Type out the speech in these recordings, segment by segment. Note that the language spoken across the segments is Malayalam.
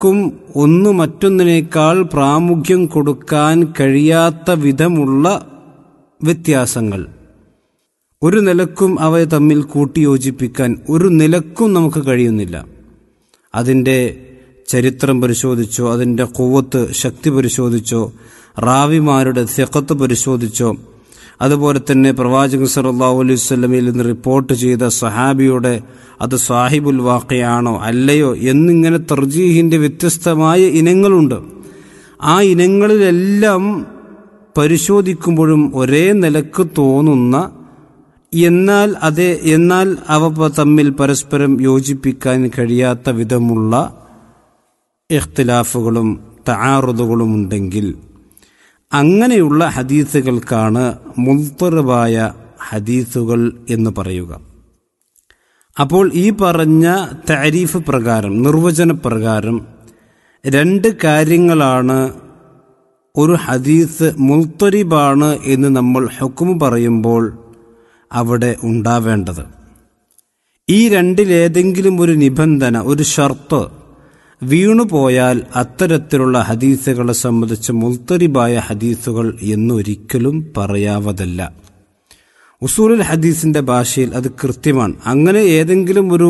ക്കും ഒന്ന് മറ്റൊന്നിനേക്കാൾ പ്രാമുഖ്യം കൊടുക്കാൻ കഴിയാത്ത വിധമുള്ള വ്യത്യാസങ്ങൾ ഒരു നിലക്കും അവയെ തമ്മിൽ കൂട്ടിയോജിപ്പിക്കാൻ ഒരു നിലക്കും നമുക്ക് കഴിയുന്നില്ല അതിൻ്റെ ചരിത്രം പരിശോധിച്ചോ അതിൻ്റെ കൂവത്ത് ശക്തി പരിശോധിച്ചോ റാവിമാരുടെ സെക്കത്ത് പരിശോധിച്ചോ അതുപോലെ തന്നെ പ്രവാചകൻ സല്ലല്ലാഹു അലൈഹി വസല്ലമയിൽ നിന്ന് റിപ്പോർട്ട് ചെയ്ത സഹാബിയുടെ അത് സാഹിബുൽ വാക്കയാണോ അല്ലയോ എന്നിങ്ങനെ തർജീഹിന്റെ വ്യത്യസ്തമായ ഇനങ്ങളുണ്ട് ആ ഇനങ്ങളിലെല്ലാം പരിശോധിക്കുമ്പോഴും ഒരേ നിലക്ക് തോന്നുന്ന എന്നാൽ അതേ എന്നാൽ അവ പ- തമ്മിൽ പരസ്പരം യോജിപ്പിക്കാൻ കഴിയാത്ത വിധമുള്ള ഇഖ്തിലാഫുകളും തആറുദുകളും ഉണ്ടെങ്കിൽ അങ്ങനെയുള്ള ഹദീസുകൾക്കാണ് മുൽത്തറിവായ ഹദീസുകൾ എന്ന് പറയുക അപ്പോൾ ഈ പറഞ്ഞ താരീഫ് പ്രകാരം നിർവചന പ്രകാരം രണ്ട് കാര്യങ്ങളാണ് ഒരു ഹദീസ് മുൽത്തരിബാണ് എന്ന് നമ്മൾ ഹുക്കും പറയുമ്പോൾ അവിടെ ഉണ്ടാവേണ്ടത് ഈ രണ്ടിലേതെങ്കിലും ഒരു നിബന്ധന ഒരു ഷർത്ത് വീണുപോയാൽ അത്തരത്തിലുള്ള ഹദീസുകളെ സംബന്ധിച്ച് മുൽത്തരിബായ ഹദീസുകൾ എന്നൊരിക്കലും പറയാവതല്ല ഉസൂലുൽ ഹദീസിന്റെ ഭാഷയിൽ അത് കൃത്യമാണ് അങ്ങനെ ഏതെങ്കിലും ഒരു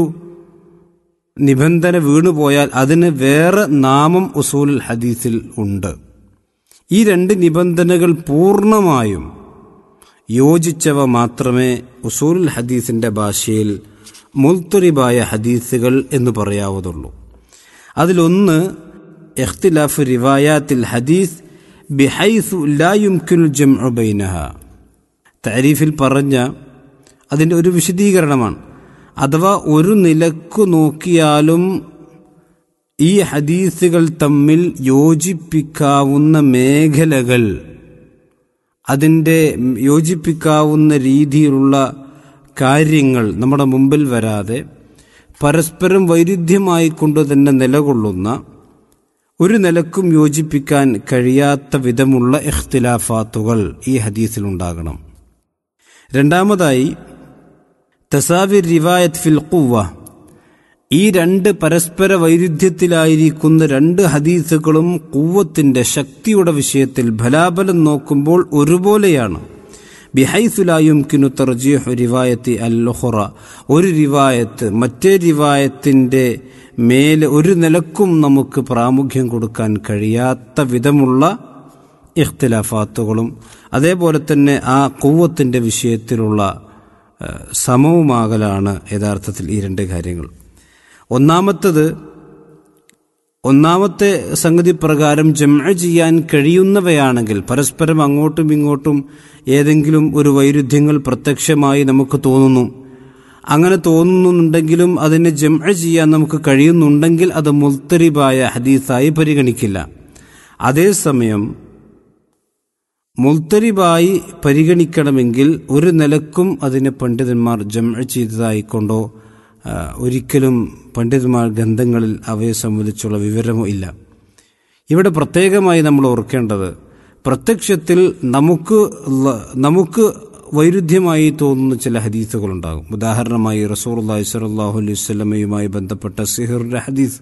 നിബന്ധന വീണുപോയാൽ അതിന് വേറെ നാമം ഉസൂലുൽ ഹദീസിൽ ഉണ്ട് ഈ രണ്ട് നിബന്ധനകൾ പൂർണ്ണമായും യോജിച്ചവ മാത്രമേ ഉസൂലുൽ ഹദീസിന്റെ ഭാഷയിൽ മുൽത്തുരിബായ ഹദീസുകൾ എന്ന് പറയാവുന്നുള്ളൂ അതിലൊന്ന് ഇഖ്തിലാഫ് റിവായാത്തിൽ ഹദീസ് ബിഹൈസു ലാ യുംകിനുൽ ജംഉ ബൈനഹ താരീഫിൽ പറഞ്ഞ അതിൻ്റെ ഒരു വിശദീകരണമാണ് അഥവാ ഒരു നിലക്കു നോക്കിയാലും ഈ ഹദീസുകൾ തമ്മിൽ യോജിപ്പിക്കാവുന്ന മേഖലകൾ അതിൻ്റെ യോജിപ്പിക്കാവുന്ന രീതിയിലുള്ള കാര്യങ്ങൾ നമ്മുടെ മുമ്പിൽ വരാതെ പരസ്പരം വൈരുദ്ധ്യമായി കൊണ്ട് തന്നെ നിലകൊള്ളുന്ന ഒരു നിലക്കും യോജിപ്പിക്കാൻ കഴിയാത്ത വിധമുള്ള ഇഖ്തിലാഫാത്തുകൾ ഈ ഹദീസിലുണ്ടാകണം രണ്ടാമതായി തസാവി റിവായത്ത് ഫിൽ ഖുവ ഈ രണ്ട് പരസ്പര വൈരുദ്ധ്യത്തിലായിരിക്കുന്ന രണ്ട് ഹദീസുകളും കൂവത്തിന്റെ ശക്തിയുടെ വിഷയത്തിൽ ഫലാബലം നോക്കുമ്പോൾ ഒരുപോലെയാണ് ബിഹൈസുലായുംകിനു തർജീഹു റിവായത്തി അല്ലുഹുറ ഒരു റിവായത്ത് മറ്റേ റിവായത്തിന്റെ മേലെ ഒരു നിലക്കും നമുക്ക് പ്രാമുഖ്യം കൊടുക്കാൻ കഴിയാത്ത വിധമുള്ള ഇഖ്തിലാഫാത്തുകളും അതേപോലെ തന്നെ ആ കൂവത്തിന്റെ വിഷയത്തിലുള്ള ഏഹ്, സമവുമാകലാണ് യഥാർത്ഥത്തിൽ ഈ രണ്ട് കാര്യങ്ങൾ ഒന്നാമത്തത് ഒന്നാമത്തെ സംഗതി പ്രകാരം ജംഅ ചെയ്യാൻ കഴിയുന്നവയാണെങ്കിൽ പരസ്പരം അങ്ങോട്ടും ഇങ്ങോട്ടും ഏതെങ്കിലും ഒരു വൈരുദ്ധ്യങ്ങൾ പ്രത്യക്ഷമായി നമുക്ക് തോന്നുന്നു അങ്ങനെ തോന്നുന്നുണ്ടെങ്കിലും അതിനെ ജംഅ ചെയ്യാൻ നമുക്ക് കഴിയുന്നുണ്ടെങ്കിൽ അത് മുൽത്തരിബായ ഹദീസായി പരിഗണിക്കില്ല അതേസമയം മുൽത്തരിബായി പരിഗണിക്കണമെങ്കിൽ ഒരു നിലക്കും അതിനെ പണ്ഡിതന്മാർ ജംഅ ചെയ്തതായിക്കൊണ്ടോ ആ, ഒരിക്കലും പണ്ഡിതന്മാർ ഗ്രന്ഥങ്ങളിൽ അവയെ സംബന്ധിച്ചുള്ള വിവരമോ ഇല്ല ഇവിടെ പ്രത്യേകമായി നമ്മൾ ഓർക്കേണ്ടത് പ്രത്യക്ഷത്തിൽ നമുക്ക് ല- നമുക്ക് വൈരുദ്ധ്യമായി തോന്നുന്ന ചില ഹദീസുകളുണ്ടാകും ഉദാഹരണമായി റസൂർ അള്ളാഹി സ്വല്ലല്ലാഹു അലൈഹി വസല്ലമയുമായി ബന്ധപ്പെട്ട സിഹിറിന്റെ ഹദീസ്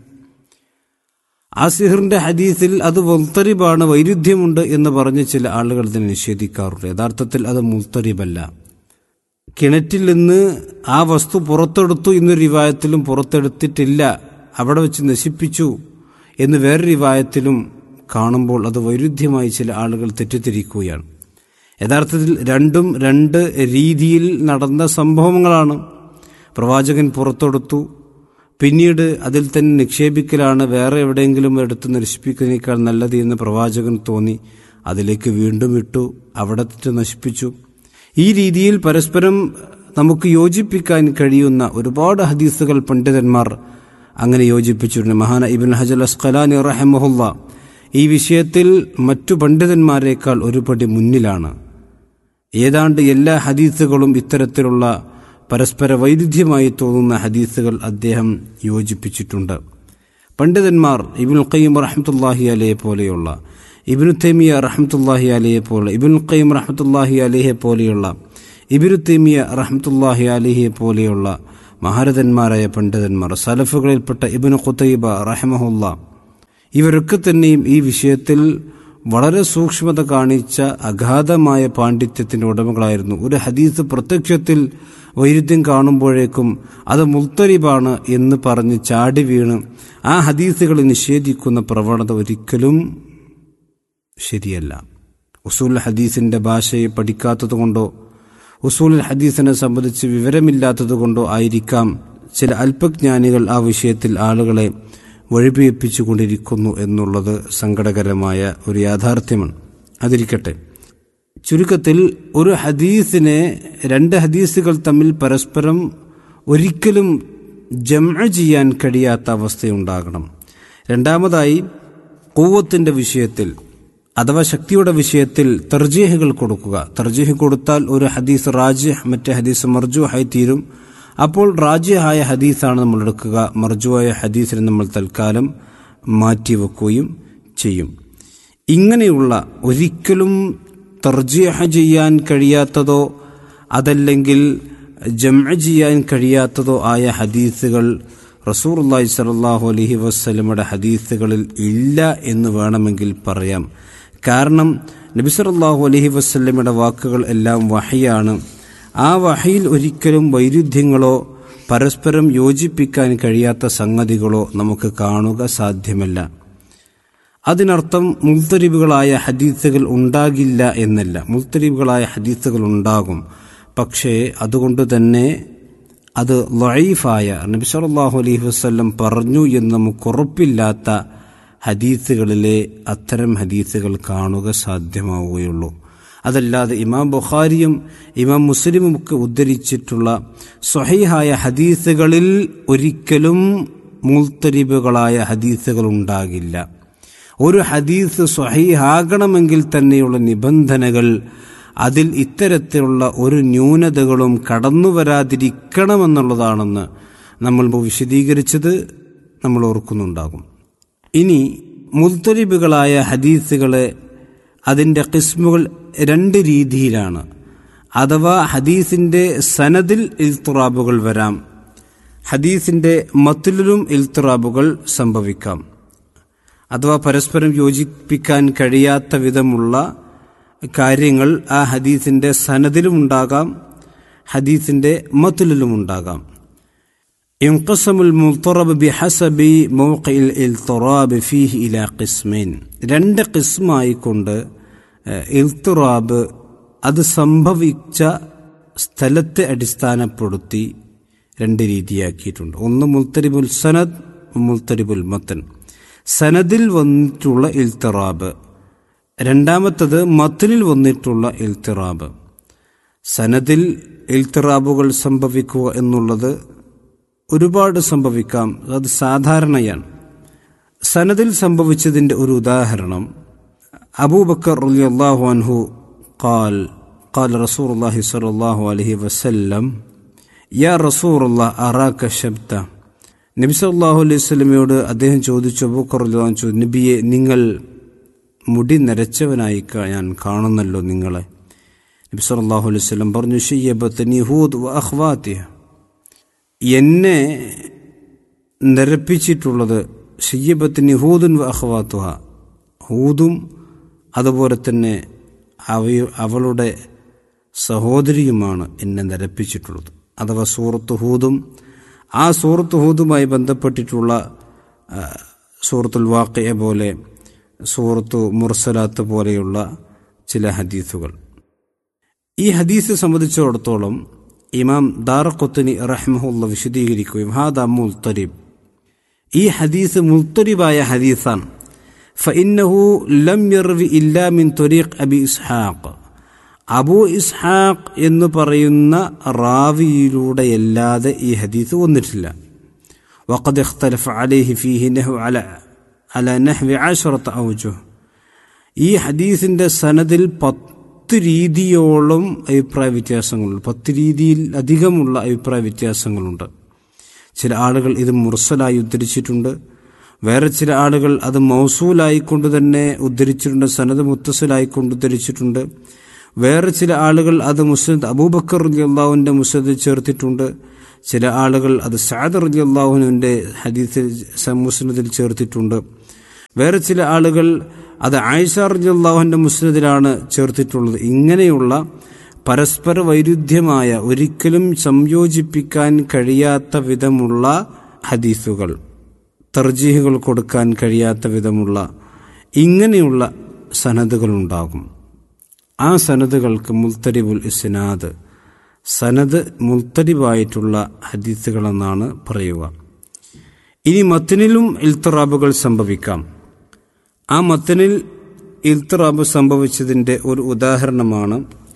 ആ സിഹിറിന്റെ ഹദീസിൽ അത് മുൽത്തരിബാണ് വൈരുദ്ധ്യമുണ്ട് എന്ന് പറഞ്ഞ് ചില ആളുകൾ ഇതിനെ നിഷേധിക്കാറുണ്ട് യഥാർത്ഥത്തിൽ അത് മുൽത്തരിബല്ല കിണറ്റിൽ നിന്ന് ആ വസ്തു പുറത്തെടുത്തു എന്നൊരു റിവായത്തിലും പുറത്തെടുത്തിട്ടില്ല അവിടെ വെച്ച് നശിപ്പിച്ചു എന്ന് വേറെ റിവായത്തിലും കാണുമ്പോൾ അത് വൈരുദ്ധ്യമായി ചില ആളുകൾ തെറ്റിദ്ധരിക്കുകയാണ് യഥാർത്ഥത്തിൽ രണ്ടും രണ്ട് രീതിയിൽ നടന്ന സംഭവങ്ങളാണ് പ്രവാചകൻ പുറത്തെടുത്തു പിന്നീട് അതിൽ തന്നെ നിക്ഷേപിക്കലാണ് വേറെ എവിടെയെങ്കിലും എടുത്ത് നശിപ്പിക്കുന്നതിനേക്കാൾ നല്ലത് എന്ന് പ്രവാചകൻ തോന്നി അതിലേക്ക് വീണ്ടും ഇട്ടു അവിടെ വെച്ച് നശിപ്പിച്ചു ഈ രീതിയിൽ പരസ്പരം നമുക്ക് യോജിപ്പിക്കാൻ കഴിയുന്ന ഒരുപാട് ഹദീസുകൾ പണ്ഡിതന്മാർ അങ്ങനെ യോജിപ്പിച്ചിട്ടുണ്ട് മഹാന ഇബിൻ ഹജൽ അസ്ഖലാനി റഹമുല്ല ഈ വിഷയത്തിൽ മറ്റു പണ്ഡിതന്മാരെക്കാൾ ഒരുപടി മുന്നിലാണ് ഏതാണ്ട് എല്ലാ ഹദീസുകളും ഇത്തരത്തിലുള്ള പരസ്പര വൈരുദ്ധ്യമായി തോന്നുന്ന ഹദീസുകൾ അദ്ദേഹം യോജിപ്പിച്ചിട്ടുണ്ട് പണ്ഡിതന്മാർ ഇബിൻ ഖയ്യം റഹ്മത്തുല്ലാഹി അലയെ പോലെയുള്ള ഇബിനു തൈമിയ റഹ്മത്തുല്ലാഹി അലയെ പോലെ ഇബിൻ ഖയ്യം റഹ്മത്തുല്ലാഹി അലഹെ പോലെയുള്ള ഇബിനു തൈമിയ റഹ്മത്തുല്ലാഹി അലഹെ പോലെയുള്ള മഹാരഥന്മാരായ പണ്ഡിതന്മാർ സലഫുകളിൽപ്പെട്ട ഇബിന് ഖുത്തൈബ റഹ്മഹുല്ല ഇവരൊക്കെ തന്നെയും ഈ വിഷയത്തിൽ വളരെ സൂക്ഷ്മത കാണിച്ച അഗാധമായ പാണ്ഡിത്യത്തിന്റെ ഉടമകളായിരുന്നു ഒരു ഹദീസ് പ്രത്യക്ഷത്തിൽ വൈരുദ്ധ്യം കാണുമ്പോഴേക്കും അത് മുൽത്തരിബാണ് എന്ന് പറഞ്ഞ് ചാടി വീണ് ആ ഹദീസുകളെ നിഷേധിക്കുന്ന പ്രവണത ഒരിക്കലും ശരിയല്ല ഉസൂൽ ഹദീസിന്റെ ഭാഷയെ പഠിക്കാത്തതുകൊണ്ടോ ഉസൂൽ ഹദീസിനെ സംബന്ധിച്ച് വിവരമില്ലാത്തതുകൊണ്ടോ ആയിരിക്കാം ചില അല്പജ്ഞാനികൾ ആ വിഷയത്തിൽ ആളുകളെ വഴിപിയപ്പിച്ചുകൊണ്ടിരിക്കുന്നു എന്നുള്ളത് സങ്കടകരമായ ഒരു യാഥാർത്ഥ്യമാണ് അതിരിക്കട്ടെ ചുരുക്കത്തിൽ ഒരു ഹദീസിനെ രണ്ട് ഹദീസുകൾ തമ്മിൽ പരസ്പരം ഒരിക്കലും ജമ ചെയ്യാൻ കഴിയാത്ത അവസ്ഥയുണ്ടാകണം രണ്ടാമതായി കൂവത്തിന്റെ വിഷയത്തിൽ അഥവാ ശക്തിയുടെ വിഷയത്തിൽ തർജീഹുകൾ കൊടുക്കുക തർജീഹ് കൊടുത്താൽ ഒരു ഹദീസ് റാജിഹ് മറ്റേ ഹദീസ് മർജുഹായി തീരും അപ്പോൾ റാജിഹായ ഹദീസാണ് നമ്മൾ എടുക്കുക മർജുവായ ഹദീസിനെ നമ്മൾ തൽക്കാലം മാറ്റിവെക്കുകയും ചെയ്യും ഇങ്ങനെയുള്ള ഒരിക്കലും തർജീഹ ചെയ്യാൻ കഴിയാത്തതോ അതല്ലെങ്കിൽ ജമ ചെയ്യാൻ കഴിയാത്തതോ ആയ ഹദീസുകൾ റസൂർല്ലാഹി സലാഹു അലഹി വസ്ലമയുടെ ഹദീസുകളിൽ ഇല്ല എന്ന് വേണമെങ്കിൽ പറയാം കാരണം നബിസറല്ലാഹു അലഹി വസ്ലമയുടെ വാക്കുകൾ എല്ലാം വഹയാണ് ആ വഹയിൽ ഒരിക്കലും വൈരുദ്ധ്യങ്ങളോ പരസ്പരം യോജിപ്പിക്കാൻ കഴിയാത്ത സംഗതികളോ നമുക്ക് കാണുക സാധ്യമല്ല അതിനർത്ഥം മുൽത്തരിബുകളായ ഹദീസുകൾ ഉണ്ടാകില്ല എന്നല്ല മുൽത്തരിബുകളായ ഹദീസുകൾ ഉണ്ടാകും പക്ഷേ അതുകൊണ്ട് തന്നെ അത് ലൈഫായ നബി സല്ലല്ലാഹു അലൈഹി വസല്ലം പറഞ്ഞു എന്ന് നമുക്ക് ഉറപ്പില്ലാത്ത ഹദീസുകളിലെ അത്തരം ഹദീസുകൾ കാണുക സാധ്യമാവുകയുള്ളൂ അതല്ലാതെ ഇമാം ബുഖാരിയും ഇമാം മുസ്ലിമും ഒക്കെ ഉദ്ധരിച്ചിട്ടുള്ള സ്വഹീഹായ ഹദീസുകളിൽ ഒരിക്കലും മുൾത്തരിബുകളായ ഹദീസുകൾ ഉണ്ടാകില്ല ഒരു ഹദീസ് സ്വഹീഹാകണമെങ്കിൽ തന്നെയുള്ള നിബന്ധനകൾ അതിൽ ഇത്തരത്തിലുള്ള ഒരു ന്യൂനതകളും കടന്നു വരാതിരിക്കണമെന്നുള്ളതാണെന്ന് നമ്മൾ വിശദീകരിച്ചത് നമ്മൾ ഓർക്കുന്നുണ്ടാകും ഇനി മുൽത്തരിബുകളായ ഹദീസുകളെ അതിൻ്റെ കിസ്മുകൾ രണ്ട് രീതിയിലാണ് അഥവാ ഹദീസിന്റെ സനദിൽ ഇൽത്തുറാബുകൾ വരാം ഹദീസിന്റെ മത്തിലും ഇൽത്തുറാബുകൾ സംഭവിക്കാം അഥവാ പരസ്പരം യോജിപ്പിക്കാൻ കഴിയാത്ത വിധമുള്ള കാര്യങ്ങൾ ആ ഹദീസിന്റെ സനദിലും ഉണ്ടാകാം ഹദീസിന്റെ മത്തിലും ഉണ്ടാകാം ഇൻഖസമുൽ മുൽത്തറബ് ബിഹസബി മൗഖിൽ ഇൽത്തുറാബ് ഫീഹി ഇലാ ഖിസ്മൈൻ രണ്ട് ഖിസ്മായിക്കൊണ്ട് ഇൽത്തുറാബ് അത് സംഭവിച്ച സ്ഥലത്തെ അടിസ്ഥാനപ്പെടുത്തി രണ്ട് രീതിയാക്കിയിട്ടുണ്ട് ഒന്ന് മുൽത്തരിബുൽ സനദ് മുൽത്തരിബുൽ മത്തൻ സനദിൽ വന്നിട്ടുള്ള ഇൽത്തിറാബ് രണ്ടാമത്തത് മത്തനിൽ വന്നിട്ടുള്ള ഇൽത്തിറാബ് സനദിൽ ഇൽത്തിറാബുകൾ സംഭവിക്കുക എന്നുള്ളത് ഒരുപാട് സംഭവിക്കാം അത് സാധാരണയാണ് സനദിൽ സംഭവിച്ചതിന്റെ ഒരു ഉദാഹരണം അബൂബക്കർ റളിയല്ലാഹു അൻഹു قال قال رسول الله صلى الله عليه وسلم يا رسول الله أراك شبتا നബി സല്ലല്ലാഹു അലൈഹി വസല്ലമയോട് അദ്ദേഹം ചോദിച്ചു അബൂബക്കർ റളിയല്ലാഹു അൻഹു ചോദിച്ചു നബിയെ നിങ്ങൾ മുടി നരച്ചവനായി ഞാൻ കാണുന്നല്ലോ നിങ്ങളെ നബി സല്ലല്ലാഹു അലൈഹി വസല്ലം പറഞ്ഞു ഷയ്യബത്തനി ഹൂദ് വ അഖ്വാതിഹ എന്നെ നിരപ്പിച്ചിട്ടുള്ളത് ഷയ്യബത്തിന് ഹൂദുൻ വ അഖ്വാത്തുഹ ഹൂദും അതുപോലെ തന്നെ അവയ അവളുടെ സഹോദരിയുമാണ് എന്നെ നിരപ്പിച്ചിട്ടുള്ളത് അഥവാ സൂറത്ത് ഹൂദും ആ സൂറത്ത് ഹൂദുമായി ബന്ധപ്പെട്ടിട്ടുള്ള സൂറത്തുൽ വാക്കയെ പോലെ സൂറത്തു മുർസലാത്ത് പോലെയുള്ള ചില ഹദീസുകൾ ഈ ഹദീസ് സംബന്ധിച്ചിടത്തോളം ഇമാം ദാറഖുത്തനി റഹ്മുള്ള വിശദീകരിക്കുകയും ഹാദ മുൽത്തരിബ് ഈ ഹദീസ് മുൽത്തരിബായ ഹദീസാണ് ഫഇന്നഹു ലം യർവി ഇല്ലാ മിൻ ത്വരീഖ് അബി ഇസ്ഹാഖ് അബൂ ഇസ്ഹാഖ് എന്ന് പറയുന്ന റാവിയിലൂടെയല്ലാതെ ഈ ഹദീസ് വന്നിട്ടില്ല വഖദ് ഇഖ്തലഫ അലൈഹി ഫീഹി നഹു അല അല നഹ്വി അശറത്ത് ഔജു ഈ ഹദീസിന്റെ സനദിൽ പത്ത് രീതിയോളം അഭിപ്രായ വ്യത്യാസങ്ങളുണ്ട് പത്ത് രീതിയിൽ അധികമുള്ള അഭിപ്രായ വ്യത്യാസങ്ങളുണ്ട് ചില ആളുകൾ ഇത് മുർസലായി ഉദ്ധരിച്ചിട്ടുണ്ട് വേറെ ചില ആളുകൾ അത് മൗസൂലായിക്കൊണ്ട് തന്നെ ഉദ്ധരിച്ചിട്ടുണ്ട് സനത് മുത്തസലായിക്കൊണ്ട് ഉദ്ധരിച്ചിട്ടുണ്ട് വേറെ ചില ആളുകൾ അത് മുസ്ലിദ് അബൂബക്കർ റലി അള്ളാഹുവിൻ്റെ മുസ്ലിദിൽ ചേർത്തിട്ടുണ്ട് ചില ആളുകൾ അത് സാദ് റലി അള്ളാഹുവിൻ്റെ ഹദീസിൽ മുസ്ലിദിൽ ചേർത്തിട്ടുണ്ട് വേറെ ചില ആളുകൾ അത് ആയിഷ റളിയല്ലാഹുവിന്റെ മുസ്ലിദിലാണ് ചേർത്തിട്ടുള്ളത് ഇങ്ങനെയുള്ള പരസ്പര വൈരുദ്ധ്യമായ ഒരിക്കലും സംയോജിപ്പിക്കാൻ കഴിയാത്ത വിധമുള്ള ഹദീസുകൾ തർജീഹുകൾ കൊടുക്കാൻ കഴിയാത്ത വിധമുള്ള ഇങ്ങനെയുള്ള സനദുകളുണ്ടാകും ആ സനദുകൾക്ക് മുൽത്തരിബുൽ ഇസ്നാദ് സനദ് മുൽത്തരിബായിട്ടുള്ള ഹദീസുകളെന്നാണ് പറയുക ഇനി മത്തനിലും ഇൽത്തറാബുകൾ സംഭവിക്കാം ആ മത്തനിൽ ഇൽത്തറാബ് സംഭവിച്ചതിൻ്റെ ഒരു ഉദാഹരണമാണ്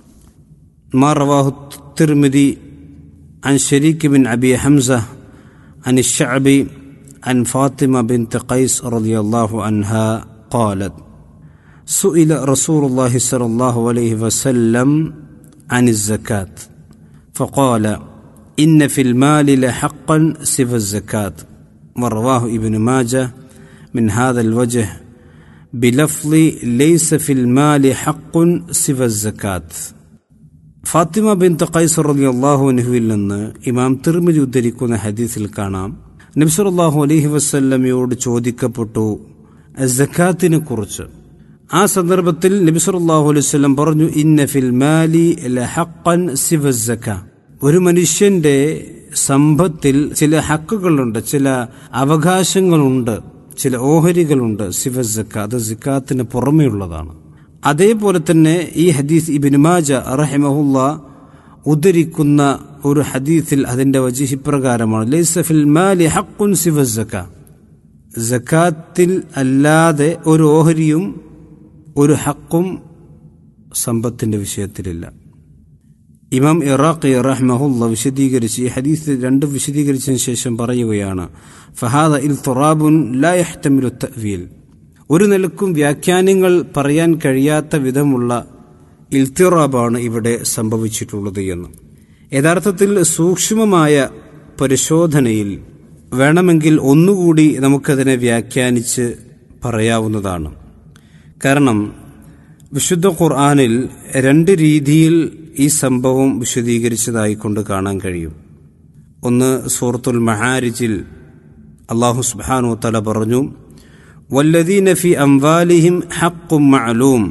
മാ റവാഹു തിർമിതി عن شريك بن أبي حمزة عن الشعبي عن فاطمة بنت قيس رضي الله عنها قالت سئل رسول الله صلى الله عليه وسلم عن الزكاة فقال إن في المال لحقا سوى الزكاة ورواه ابن ماجه من هذا الوجه بلفظ ليس في المال حق سوى الزكاة ഫാത്തിമ ബിൻ തഖൈസ് റളിയല്ലാഹു അൻഹുവിൽ നിന്ന് ഇമാം തിർമിദി ഉദ്ധരിക്കുന്ന ഹദീസിൽ കാണാം നബ്സല്ലാഹു അലൈഹി വസല്ലമയോട് ചോദിക്കപ്പെട്ടു സക്കാത്തിനെ കുറിച്ച് ആ സന്ദർഭത്തിൽ നബിസല്ലാഹു അലൈഹി വസല്ലം പറഞ്ഞു ഇന്ന ഫിൽ മാലി ലഹഖൻ സിവ സക്ക ഒരു മനുഷ്യന്റെ സമ്പത്തിൽ ചില ഹക്കുകളുണ്ട് ചില അവകാശങ്ങളുണ്ട് ചില ഓഹരികളുണ്ട് സിവ സക്ക അത് സിക്കാത്തിന് പുറമെയുള്ളതാണ് അതേപോലെ തന്നെ ഈ ഹദീസ് ഇബിൻ മാജ റഹിമഹുല്ല ഉദ്ധരിക്കുന്ന ഒരു ഹദീസിൽ അതിന്റെ വജിഹി പ്രകാരമാണ് ലൈസഫിൽ മാലി ഹക്കുൻ സിവ സക്ക സക്കാത്തിൽ അല്ലാതെ ഒരു ഓഹരിയും ഒരു ഹക്കും സമ്പത്തിന്റെ വിഷയത്തിലില്ല ഇമാം ഇറാഖി റഹ്മഹുല്ല വിശദീകരിച്ച് ഈ ഹദീസ് രണ്ടും വിശദീകരിച്ചതിന് ശേഷം പറയുകയാണ് ഫഹാദ ഇൽ തുറാബുൻ ലാ യഹ്തമിലു തവീൽ ഒരു നിലക്കും വ്യാഖ്യാനങ്ങൾ പറയാൻ കഴിയാത്ത വിധമുള്ള ഇൽത്തിറാബാണ് ഇവിടെ സംഭവിച്ചിട്ടുള്ളത് എന്ന് യഥാർത്ഥത്തിൽ സൂക്ഷ്മമായ പരിശോധനയിൽ വേണമെങ്കിൽ ഒന്നുകൂടി നമുക്കതിനെ വ്യാഖ്യാനിച്ച് പറയാവുന്നതാണ് കാരണം വിശുദ്ധ ഖുർആാനിൽ രണ്ട് രീതിയിൽ ഈ സംഭവം വിശദീകരിച്ചതായിക്കൊണ്ട് കാണാൻ കഴിയും ഒന്ന് സൂറത്തുൽ മഹാരിജിൽ അള്ളാഹു സുബാനു തല പറഞ്ഞു والذين في أموالهم حق معلوم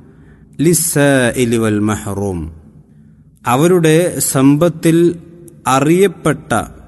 للسائل والمحروم അവരുടെ സമ്പത്തിൽ അറിയപ്പെട്ട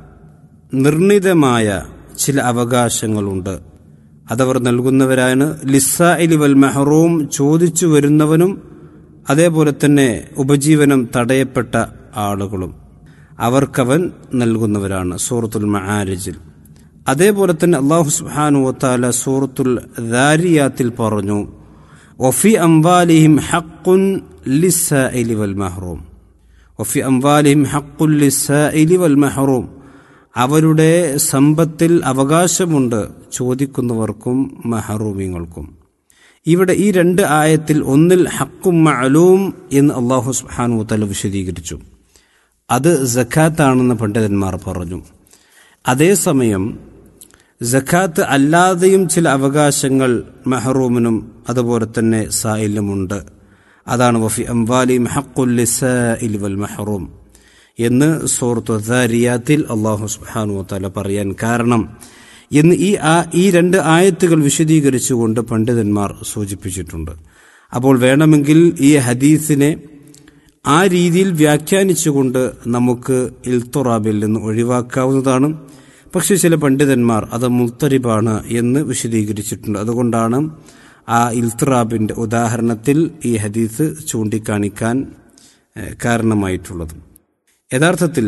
നിർണിതമായ ചില അവകാശങ്ങളുണ്ട് അതവർ നൽകുന്നവരാണ് ലിസ്സായിലി വൽ മെഹറൂം ചോദിച്ചു വരുന്നവനും അതേപോലെ തന്നെ ഉപജീവനം തടയപ്പെട്ട ആളുകളും അവർക്കവൻ നൽകുന്നവരാണ് സൂറത്തുൽ മഹാരിജിൽ അതേപോലെ തന്നെ അള്ളാഹു സുബ്ഹാനു വത്താല സൂറത്തുൽ ദാരിയാത്തിൽ പറഞ്ഞു വഫി അംവാലിഹിം ഹക്കുൻ ലിസ്സായിലി വൽ മഹ്റൂം വഫി അംവാലിഹിം ഹക്കുൻ ലിസ്സായിലി വൽ മഹ്റൂം അവരുടെ സമ്പത്തിൽ അവകാശമുണ്ട് ചോദിക്കുന്നവർക്കും മഹറൂമിങ്ങൾക്കും ഇവിടെ ഈ രണ്ട് ആയത്തിൽ ഒന്നിൽ ഹക്കും മഅലൂം എന്ന് അള്ളാഹു സുബ്ഹാനു വത്താല വിശദീകരിച്ചു അത് ജക്കാത്താണെന്ന് പണ്ഡിതന്മാർ പറഞ്ഞു അതേസമയം ജക്കാത്ത് അല്ലാതെയും ചില അവകാശങ്ങൾ മെഹറൂമിനും അതുപോലെ തന്നെ സായിലുമുണ്ട് അതാണ് വഫി അംവാലി മെഹക്കുൽ വൽ മെഹറൂം എന്ന് സൂറത്തു ദാരിയാത്തിൽ അള്ളാഹു സുബ്ഹാനു തല പറയാൻ കാരണം എന്ന് ഈ ആ ഈ രണ്ട് ആയത്തുകൾ വിശദീകരിച്ചുകൊണ്ട് പണ്ഡിതന്മാർ സൂചിപ്പിച്ചിട്ടുണ്ട് അപ്പോൾ വേണമെങ്കിൽ ഈ ഹദീസിനെ ആ രീതിയിൽ വ്യാഖ്യാനിച്ചുകൊണ്ട് നമുക്ക് ഇൽത്തുറാബിൽ നിന്ന് ഒഴിവാക്കാവുന്നതാണ് പക്ഷെ ചില പണ്ഡിതന്മാർ അത് മുത്തരിബാണ് എന്ന് വിശദീകരിച്ചിട്ടുണ്ട് അതുകൊണ്ടാണ് ആ ഇൽത്തുറാബിന്റെ ഉദാഹരണത്തിൽ ഈ ഹദീസ് ചൂണ്ടിക്കാണിക്കാൻ കാരണമായിട്ടുള്ളത് യഥാർത്ഥത്തിൽ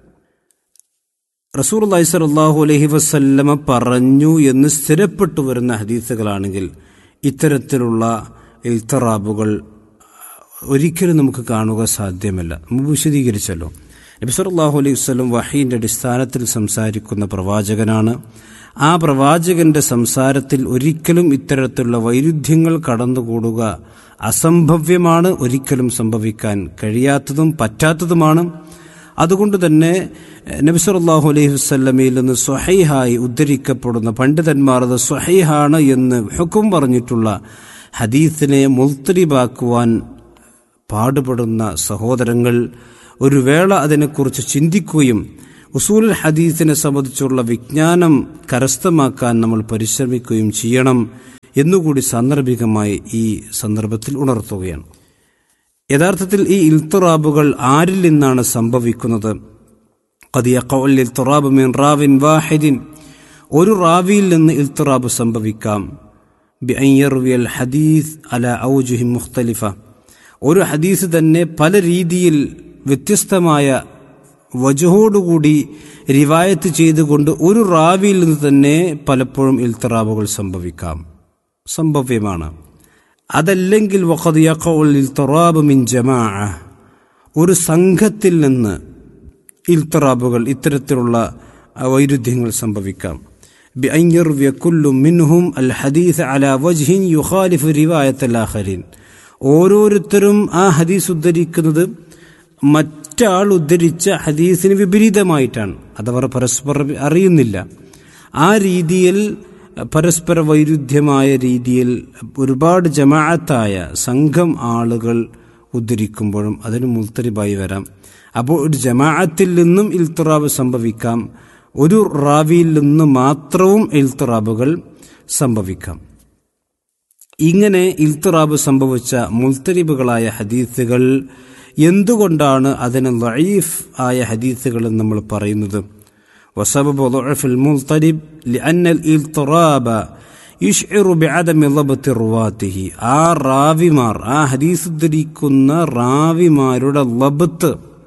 റസൂർ അള്ളാഹു അലഹി വസല്ലമ പറഞ്ഞു എന്ന് സ്ഥിരപ്പെട്ടു വരുന്ന ഹദീസുകളാണെങ്കിൽ ഇത്തരത്തിലുള്ള ഇൽത്തറാബുകൾ ഒരിക്കലും നമുക്ക് കാണുക സാധ്യമല്ല മുമ്പ് വിശദീകരിച്ചല്ലോ നബിസല്ലാഹു അലൈഹി വസ്ലം വഹീന്റെ അടിസ്ഥാനത്തിൽ സംസാരിക്കുന്ന പ്രവാചകനാണ് ആ പ്രവാചകന്റെ സംസാരത്തിൽ ഒരിക്കലും ഇത്തരത്തിലുള്ള വൈരുദ്ധ്യങ്ങൾ കടന്നുകൂടുക അസംഭവ്യമാണ് ഒരിക്കലും സംഭവിക്കാൻ കഴിയാത്തതും പറ്റാത്തതുമാണ് അതുകൊണ്ട് തന്നെ നബിസല്ലാഹു അലൈഹി വസ്ല്ലമയിൽ നിന്ന് സ്വഹൈഹായി ഉദ്ധരിക്കപ്പെടുന്ന പണ്ഡിതന്മാർ അത് സ്വഹൈഹാണ് എന്ന് ഹുക്കും പറഞ്ഞിട്ടുള്ള ഹദീസിനെ മുൽത്തരിബാക്കുവാൻ പാടുപെടുന്ന സഹോദരങ്ങൾ ഒരു വേള അതിനെക്കുറിച്ച് ചിന്തിക്കുകയും ഉസൂൽ ഹദീസിനെ സംബന്ധിച്ചുള്ള വിജ്ഞാനം കരസ്ഥമാക്കാൻ നമ്മൾ പരിശ്രമിക്കുകയും ചെയ്യണം എന്നുകൂടി സാന്ദർഭികമായി ഈ സന്ദർഭത്തിൽ ഉണർത്തുകയാണ് യഥാർത്ഥത്തിൽ ഈ ഇൽത്തുറാബുകൾ ആരിൽ നിന്നാണ് സംഭവിക്കുന്നത് ഇൽത്തുറാബ് മീൻ റാവിൻ വാഹിദിൻ ഒരു റാവിയിൽ നിന്ന് ഇൽത്തുറാബ് സംഭവിക്കാം ബിഅയ്യർവിയൽ ഹദീസ് അല ഔജുഹി മുഖ്തലിഫ ഒരു ഹദീസ് തന്നെ പല രീതിയിൽ വ്യത്യസ്തമായ വജുഹോടുകൂടി റിവായത്ത് ചെയ്തുകൊണ്ട് ഒരു റാവിയിൽ നിന്ന് തന്നെ പലപ്പോഴും ഇൽത്തറാബുകൾ സംഭവിക്കാം സംഭവ്യമാണ് അതല്ലെങ്കിൽ വഖദിയഖുൽ മിൻ ജമാ ഒരു സംഘത്തിൽ നിന്ന് ഇൽത്തറാബുകൾ ഇത്തരത്തിലുള്ള വൈരുദ്ധ്യങ്ങൾ സംഭവിക്കാം ബിഅയ്യർവിയ കുല്ലു മിൻഹും അൽ ഹദീസ് അല വജ്ഹിൻ യുഖാലിഫു റിവായത്ത് അൽ ഓരോരുത്തരും ആ ഹദീസ് ഉദ്ധരിക്കുന്നത് മറ്റാൾ ഉദ്ധരിച്ച ഹദീസിന് വിപരീതമായിട്ടാണ് അതവർ പരസ്പരം അറിയുന്നില്ല ആ രീതിയിൽ പരസ്പര വൈരുദ്ധ്യമായ രീതിയിൽ ഒരുപാട് ജമാഅത്തായ സംഘം ആളുകൾ ഉദ്ധരിക്കുമ്പോഴും അതിന് മുൽത്തരിബായി വരാം അപ്പോൾ ഒരു ജമാഅത്തിൽ നിന്നും ഇൽത്തുറാബ് സംഭവിക്കാം ഒരു റാവിയിൽ നിന്ന് മാത്രവും ഇൽത്തുറാബുകൾ സംഭവിക്കാം ഇങ്ങനെ ഇൽത്തുറാബ് സംഭവിച്ച മുൽത്തരിബുകളായ ഹദീസുകൾ എന്തുകൊണ്ടാണ് അതിന് ലൈഫ് ആയ ഹദീസുകൾ നമ്മൾ പറയുന്നത് وسبب ضعف المضطرب لأن الاضطراب يشعر بعدم ضبط رواته ആ റാവിമാർ ആ ഹദീസ് ഉദ്ധരിക്കുന്ന റാവിമാരുടെ ലബത്ത്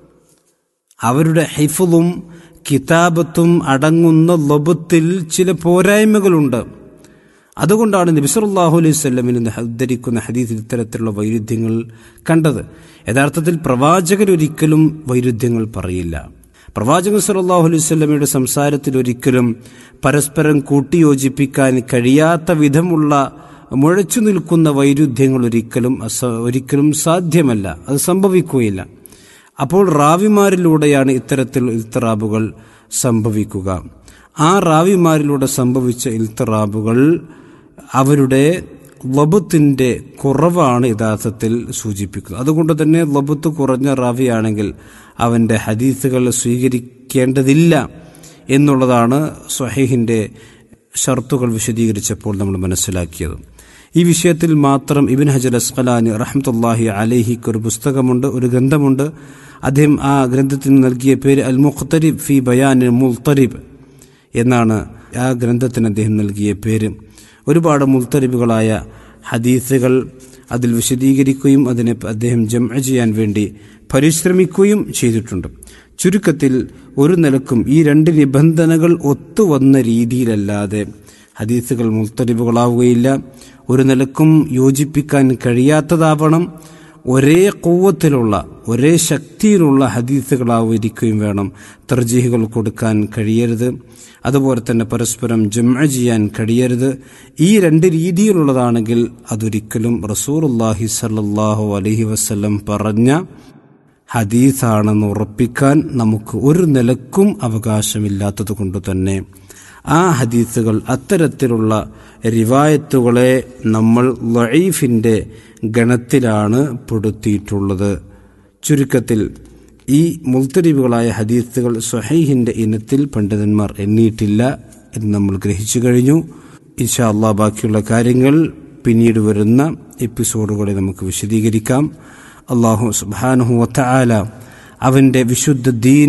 അവരുടെ ഹിഫും കിതാബത്തും അടങ്ങുന്ന ലബത്തിൽ ചില പോരായ്മകളുണ്ട് അതുകൊണ്ടാണ് നബിസറുല്ലാഹു അലൈഹി സ്വല്ലമിന് ഉദ്ധരിക്കുന്ന ഹദീസിൽ ഇത്തരത്തിലുള്ള വൈരുദ്ധ്യങ്ങൾ കണ്ടത് യഥാർത്ഥത്തിൽ പ്രവാചകർ ഒരിക്കലും വൈരുദ്ധ്യങ്ങൾ പറയില്ല പ്രവാചകൻ സല്ലാഹു അലൈഹി സ്വല്ലമയുടെ സംസാരത്തിൽ ഒരിക്കലും പരസ്പരം കൂട്ടിയോജിപ്പിക്കാൻ കഴിയാത്ത വിധമുള്ള മുഴച്ചു നിൽക്കുന്ന വൈരുദ്ധ്യങ്ങൾ ഒരിക്കലും ഒരിക്കലും സാധ്യമല്ല അത് സംഭവിക്കുകയില്ല അപ്പോൾ റാവിമാരിലൂടെയാണ് ഇത്തരത്തിൽ ഇൽത്തറാബുകൾ സംഭവിക്കുക ആ റാവിമാരിലൂടെ സംഭവിച്ച ഇൽത്തറാബുകൾ അവരുടെ ലബുത്തിന്റെ കുറവാണ് യഥാർത്ഥത്തിൽ സൂചിപ്പിക്കുന്നത് അതുകൊണ്ട് തന്നെ ലബുത്ത് കുറഞ്ഞ റാവിയാണെങ്കിൽ അവന്റെ ഹദീസുകൾ സ്വീകരിക്കേണ്ടതില്ല എന്നുള്ളതാണ് സ്വഹീഹിന്റെ ഷർത്തുകൾ വിശദീകരിച്ചപ്പോൾ നമ്മൾ മനസ്സിലാക്കിയത് ഈ വിഷയത്തിൽ മാത്രം ഇബിൻ ഹജർ അസ്ഖലാനി റഹ്മത്തുല്ലാഹി അലേഹിക്ക് ഒരു പുസ്തകമുണ്ട് ഒരു ഗ്രന്ഥമുണ്ട് അദ്ദേഹം ആ ഗ്രന്ഥത്തിന് നൽകിയ പേര് അൽ മുഖ്തരിബ് ഫി ബയാൻ മുൽത്തരിബ് എന്നാണ് ആ ഗ്രന്ഥത്തിന് അദ്ദേഹം നൽകിയ പേര് ഒരുപാട് മുൽത്തരിബുകളായ ഹദീസുകൾ അതിൽ വിശദീകരിക്കുകയും അതിനെ അദ്ദേഹം ജമ ചെയ്യാൻ വേണ്ടി പരിശ്രമിക്കുകയും ചെയ്തിട്ടുണ്ട് ചുരുക്കത്തിൽ ഒരു നിലക്കും ഈ രണ്ട് നിബന്ധനകൾ ഒത്തുവന്ന രീതിയിലല്ലാതെ ഹദീസുകൾ മുൽത്തരിബുകളാവുകയില്ല ഒരു നിലക്കും യോജിപ്പിക്കാൻ കഴിയാത്തതാവണം ഒരേ കൂവത്തിലുള്ള ഒരേ ശക്തിയിലുള്ള ഹദീസുകളായിരിക്കുകയും വേണം തർജീഹുകൾ കൊടുക്കാൻ കഴിയരുത് അതുപോലെ തന്നെ പരസ്പരം ജമ ചെയ്യാൻ കഴിയരുത് ഈ രണ്ട് രീതിയിലുള്ളതാണെങ്കിൽ അതൊരിക്കലും റസൂർല്ലാഹി സല്ലാഹു അലഹി വസ്ല്ലം പറഞ്ഞ ഹദീസാണെന്ന് ഉറപ്പിക്കാൻ നമുക്ക് ഒരു നിലക്കും അവകാശമില്ലാത്തത് കൊണ്ട് തന്നെ ആ ഹദീസുകൾ അത്തരത്തിലുള്ള റിവായത്തുകളെ നമ്മൾ ലൈഫിന്റെ ഗണത്തിലാണ് പെടുത്തിയിട്ടുള്ളത് ചുരുക്കത്തിൽ ഈ മുൽത്തരിവുകളായ ഹദീസുകൾ സ്വഹൈഹിന്റെ ഇനത്തിൽ പണ്ഡിതന്മാർ എണ്ണിയിട്ടില്ല എന്ന് നമ്മൾ ഗ്രഹിച്ചു കഴിഞ്ഞു ഇൻഷാ അള്ളാ ബാക്കിയുള്ള കാര്യങ്ങൾ പിന്നീട് വരുന്ന എപ്പിസോഡുകളിൽ നമുക്ക് വിശദീകരിക്കാം അള്ളാഹു സുബാനുഹു വത്തആല അവന്റെ വിശുദ്ധ ദീൻ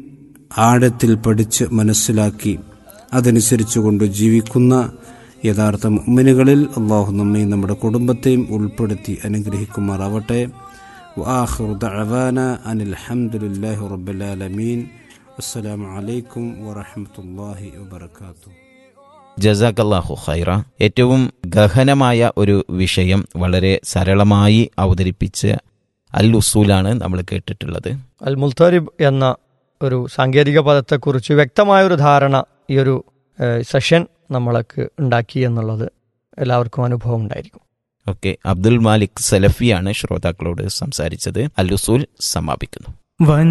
ആഴത്തിൽ പഠിച്ച് മനസ്സിലാക്കി അതനുസരിച്ചുകൊണ്ട് ജീവിക്കുന്ന യഥാർത്ഥ മുമ്മിനുകളിൽ അള്ളാഹു നമ്മയും നമ്മുടെ കുടുംബത്തെയും ഉൾപ്പെടുത്തി അനുഗ്രഹിക്കുമാറാവട്ടെ وآخر دعوانا أن الحمد لله رب العالمين والسلام عليكم ورحمة الله وبركاته ജസാക്കല്ലാഹു ഖൈറ ഏറ്റവും ഗഹനമായ ഒരു വിഷയം വളരെ സരളമായി അവതരിപ്പിച്ച അൽ ഉസൂലാണ് നമ്മൾ കേട്ടിട്ടുള്ളത് അൽ മുൽത്തരിബ് എന്ന ഒരു സാങ്കേതിക പദത്തെക്കുറിച്ച് വ്യക്തമായ ഒരു ധാരണ ഈ ഒരു ഏഹ്, സെഷൻ നമ്മൾക്ക് ഉണ്ടാക്കി എന്നുള്ളത് എല്ലാവർക്കും അനുഭവം ഉണ്ടായിരിക്കും ഓക്കെ അബ്ദുൽ മാലിക് സലഫിയാണ് ശ്രോതാക്കളോട് സംസാരിച്ചത് അൽ ഉസൂൽ സമാപിക്കുന്നു